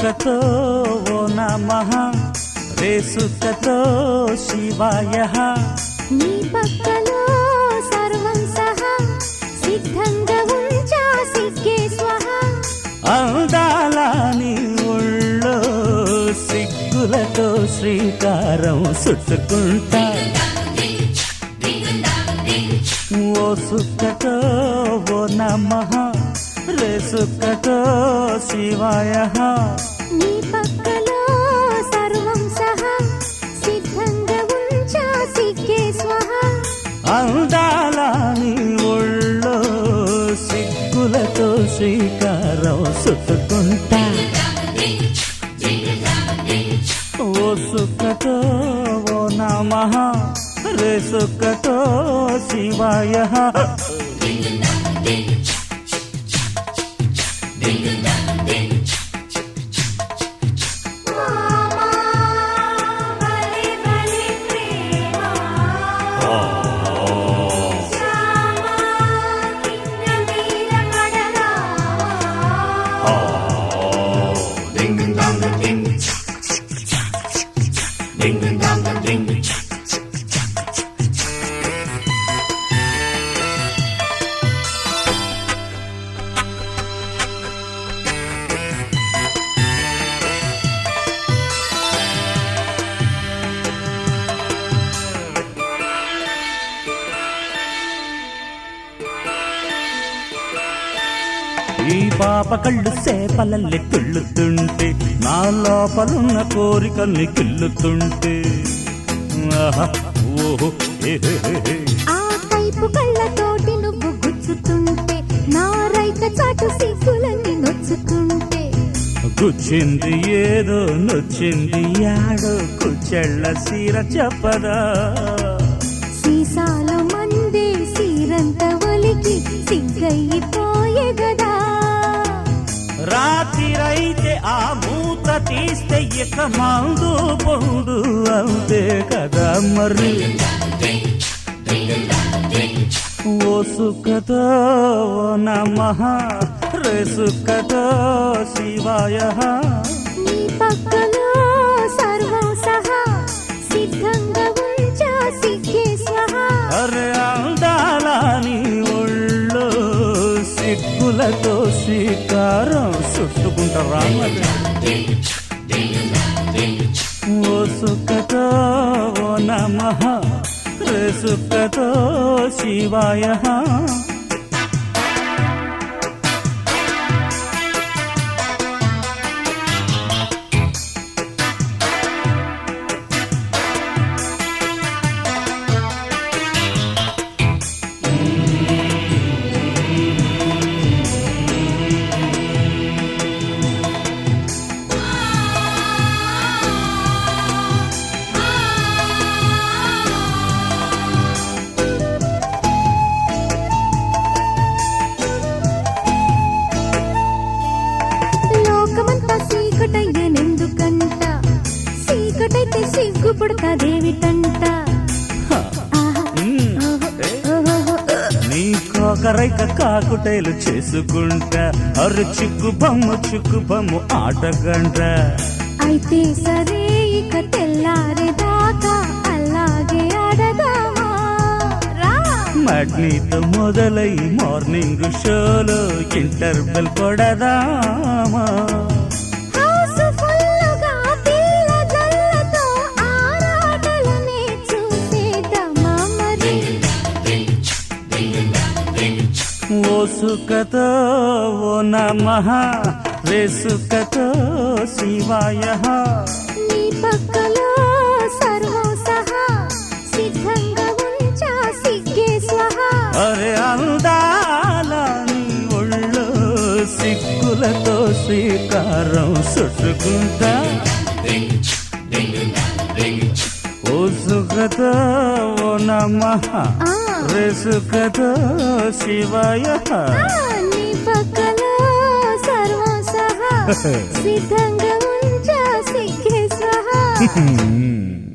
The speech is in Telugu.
సుఖతో ఓ నమః రే సుఖతో శివాయ నీ పక్కలో సర్వం సహా సిద్ధంగా ఉంచా సిగ్గే స్వహ అందాల నీ ఒళ్ళో సిగ్గులతో శ్రీకారం చుట్టుకుంటా ఓ సుఖతో ఓ నమః రే సుఖతో శివాయ నీ పక్కలో సర్వం సహా సిద్ధంగా ఉంచా సిగ్గే స్వహ అందాల నీ ఒళ్ళో సిగ్గులతో శ్రీకారం చుట్టుకుంటా ఓ సుఖతో ఓ నమః రే సుఖతో శివాయ భలే భలే ప్రేమ శ్యామ కింద మీద పడరా ఈ పాప కళ్ళు సేపలల్లి తుళ్ళుతుంటే నా లోపలున్న కోరికల్ని కిల్లుతుంటే ఆహా, ఓహో, ఏహేహే. ఆ కైపు కళ్ళతోటి నువ్వు గుచ్చుతుంటే నా రైక చాటు సిగ్గులన్నీ నొచ్చుకుంటే గుచ్చింది ఏదో నొచ్చింది యాడో కుచెళ్ళ సీర చెప్పదా సీసాలో మందే సీరంత ఒలికి సిగ్గయిపోయే గదా రాత్రిరైతే ఆ మూత తీస్తే ఇక మందు పొందు అంతే కదా మరి ఓ సుఖతో ఓ నమః రే సుఖతో శివాయ నీ పక్కలో సర్వం సహా సిద్ధంగా ఉంచా సిగ్గే స్వహా అరే అందాల నీ ఒళ్ళో సిగ్గులతో శ్రీకారం చుట్టుకుంటారా మరి? ఓ సుఖతో ఓ నమః రే సుఖతో శివాయ లోకమంతా చీకటయ్యనెందుకంట చీకటైతే సిగ్గు పుడతాదేమిటంట ఆహా, మ్మ్. ఓహో, ఏ? ఓహోహో. నీ కోకరైక కాకుటైలు చేసుకుంటా అరు చిక్కు బొమ్మ చిక్కు బొమ్మ ఆటగంట అయితే సరే ఇక తెల్లారేదాకా అలాగే ఆడదామా రా మట్నీతో మొదలై మార్నింగ్ షోలో ఇంటర్వెల్ కొడదామా హౌస్ ఫుల్లుగా పిల్ల జల్లతో ఆరాటలనే చూసేద్దామా మరి ఓ సుఖతో ఓ నమః రే సుఖతో శివాయ నీ పక్కలో సర్వం సహా సిద్ధంగా ఉంచా సిగ్గే స్వహా అరే అందాల నీ ఒళ్ళో సిగ్గులతో శ్రీకారం చుట్టుకుంటా ఓ సుఖతో ఓ నమః ఆ, రే సుఖతో శివాయ ఆ, నీ పక్కలో సర్వం సహా సిద్ధంగా ఉంచా సిగ్గే స్వహా Hmm.